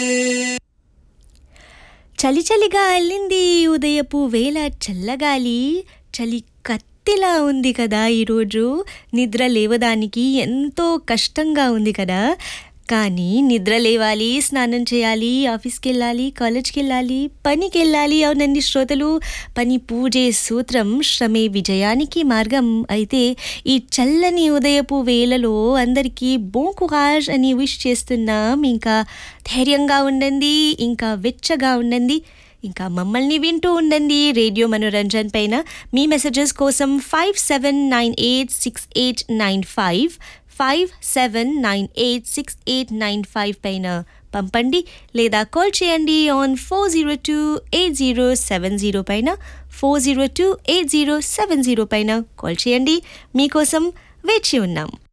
చలి చలిగా అల్లింది ఉదయపు వేళ చల్లగాలి చలి కత్తిలా ఉంది కదా ఈరోజు నిద్ర లేవడానికి ఎంతో కష్టంగా ఉంది కదా కానీ నిద్ర లేవాలి స్నానం చేయాలి ఆఫీస్కి వెళ్ళాలి కాలేజ్కి వెళ్ళాలి పనికి వెళ్ళాలి అవునండి శ్రోతలు పని పూజే సూత్రం శ్రమే విజయానికి మార్గం అయితే ఈ చల్లని ఉదయపు వేళలో అందరికీ బోన్ కుహాజ్ అని విష్ చేస్తున్నాం ఇంకా ధైర్యంగా ఉండండి ఇంకా వెచ్చగా ఉండండి ఇంకా మమ్మల్ని వింటూ ఉండండి రేడియో మనోరంజన్ పైన మీ మెసేజెస్ కోసం five seven nine eight six eight nine five five seven nine eight six eight nine five పైన పంపండి లేదా కాల్ చేయండి on four zero two eight zero seven zero పైన four zero two eight zero seven zero పైన call చేయండి మీకోసం వేచి ఉన్నాం